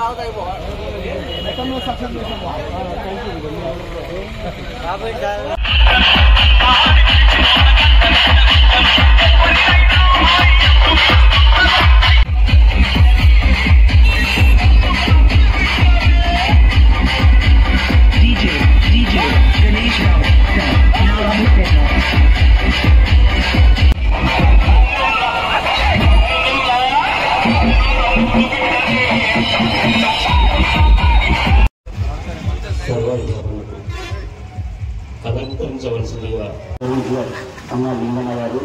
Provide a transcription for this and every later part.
DJ, DJ, Ganesh Rao, Nala Mukherjee. సర్వైవర్లకు అలంకరించవలసిందిగా అమ్మ లింగన్న గారు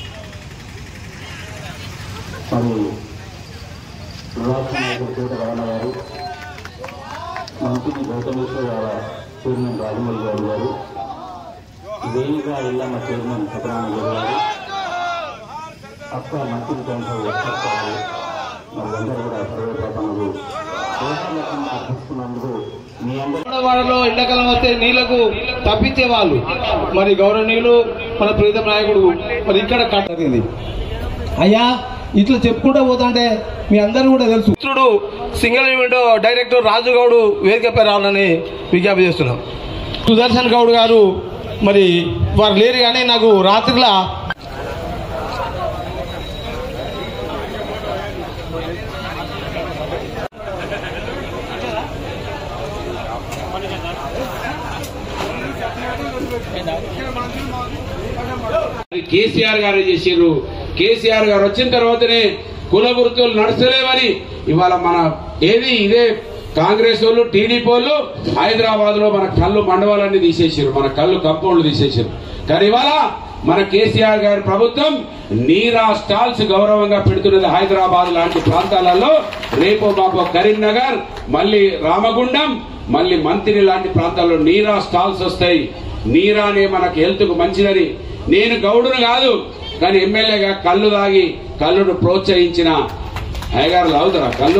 మరియు వివాహ నాయకుడు కోట రమణ గారు మంత్రి గౌతమేశ్వర గారు చైర్మన్ రాజమౌళి గారు గారు వేణిక ఇల్లమ్మ చైర్మన్ సత్యనారాయణ గారు గారు అక్క మంత్రి కౌన్సిల్ లక్ష్మణ్ గారు మరి అందరూ కూడా సర్వప్రథములు దేశాలకుండా అర్పిస్తున్నందుకు మీ అందరూ వాడలో ఎండాకాలం వస్తే నీళ్లకు తప్పించే వాళ్ళు మరి గౌరవనీయులు మన ప్రీతం నాయకుడు మరి ఇక్కడ కట్టింది అయ్యా ఇట్లా చెప్పుకుంటూ పోతుంటే మీ అందరూ కూడా తెలుసు మిత్రుడు single window director Raju Goud వేదికపై రావాలని విజ్ఞప్తి చేస్తున్నాం సుదర్శన్ గౌడ్ గారు మరి వారు లేరు కానీ నాకు రాత్రిలా కేసీఆర్ గారు చేసిర్రు కేసీఆర్ గారు వచ్చిన తర్వాతనే కుల వృత్తులు నడుస్తలేవని ఇవాళ మన ఏది ఇదే కాంగ్రెస్ వాళ్ళు టీడీపీ వాళ్ళు హైదరాబాద్ లో మన కళ్ళు మండవాలన్నీ తీసేసారు మన కళ్ళు కంపౌండ్లు తీసేసారు కానీ ఇవాళ మన కేసీఆర్ గారి ప్రభుత్వం నీరా స్టాల్స్ గౌరవంగా పెడుతున్నది హైదరాబాద్ లాంటి ప్రాంతాలలో రేపు మాపు కరీంనగర్ మళ్ళీ రామగుండం మళ్ళీ మంత్రి లాంటి ప్రాంతాల్లో నీరా స్టాల్స్ వస్తాయి నీరానే మనకు హెల్త్ కు మంచిదని నేను గౌడును కాదు కానీ ఎమ్మెల్యేగా కళ్ళు తాగి కళ్ళును ప్రోత్సహించిన అయ్యగారు తాగుతారా కళ్ళు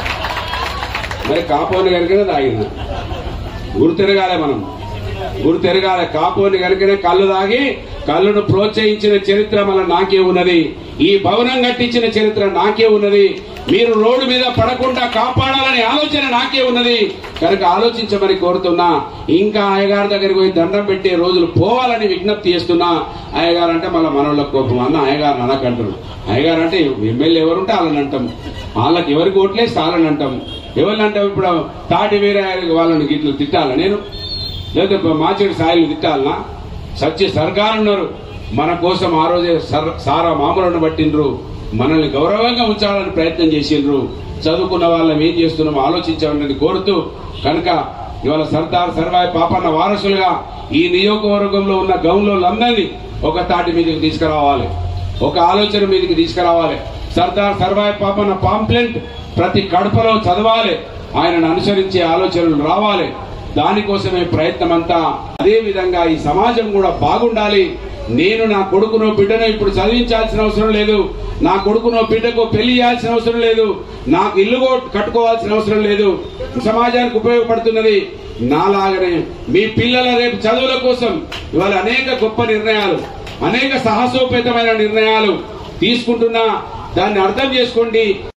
మరి కాపోని కనుకనే తాగిన గుర్తెరగాలే మనం గుర్తెరగాలే కాపోని కనుకనే కళ్ళు తాగి కళ్ళును ప్రోత్సహించిన చరిత్ర మన నాకే ఉన్నది ఈ భవనం కట్టించిన చరిత్ర నాకే ఉన్నది మీరు రోడ్డు మీద పడకుండా కాపాడాలనే ఆలోచన నాకే ఉన్నది కనుక ఆలోచించమని కోరుతున్నా ఇంకా అయ్యగారి దగ్గరికి పోయి దండం పెట్టే రోజులు పోవాలని విజ్ఞప్తి చేస్తున్నా అయ్యగారు అంటే మళ్ళీ మనోళ్ళ కోపం అన్న అయ్యగారు అనకంటారు అయ్యగారు అంటే ఎమ్మెల్యే ఎవరుంటే వాళ్ళని అంటాం వాళ్ళకి ఎవరికి ఓట్లేస్తే వాళ్ళని అంటాం ఎవరిని అంటాం ఇప్పుడు తాటి వేరే వాళ్ళని గిట్లు తిట్టాలా నేను లేదా మాచేడు సాయిలు తిట్టాలనా సత్య సర్కారు ఉన్నారు మన కోసం ఆ రోజే సర్- సారా మామూలను పట్టిండ్రు మనల్ని గౌరవంగా ఉంచాలని ప్రయత్నం చేసిండ్రు చదువుకున్న వాళ్ళం ఏం చేస్తున్నామో ఆలోచించాలని కోరుతూ కనుక ఇవాళ సర్దార్ సర్వాయి పాపన్న వారసులుగా ఈ నియోజకవర్గంలో ఉన్న గౌన్లందరినీ ఒక తాటి మీదకి తీసుకురావాలి ఒక ఆలోచన మీదకి తీసుకురావాలి సర్దార్ సర్వాయి పాపన్న పాంప్లెంట్ ప్రతి కడపలో చదవాలి ఆయనను అనుసరించే ఆలోచనలు రావాలి దానికోసమే ప్రయత్నం అంతా అదే విధంగా ఈ సమాజం కూడా బాగుండాలి నేను నా కొడుకునో బిడ్డనో ఇప్పుడు చదివించాల్సిన అవసరం లేదు నా కొడుకునో బిడ్డకో పెళ్లి చేయాల్సిన అవసరం లేదు నాకు ఇల్లు కో- కట్టుకోవాల్సిన అవసరం లేదు సమాజానికి ఉపయోగపడుతున్నది నాలాగనే మీ పిల్లల రేపు చదువుల కోసం ఇవాళ అనేక గొప్ప నిర్ణయాలు అనేక సాహసోపేతమైన నిర్ణయాలు తీసుకుంటున్నా దాన్ని అర్థం చేసుకోండి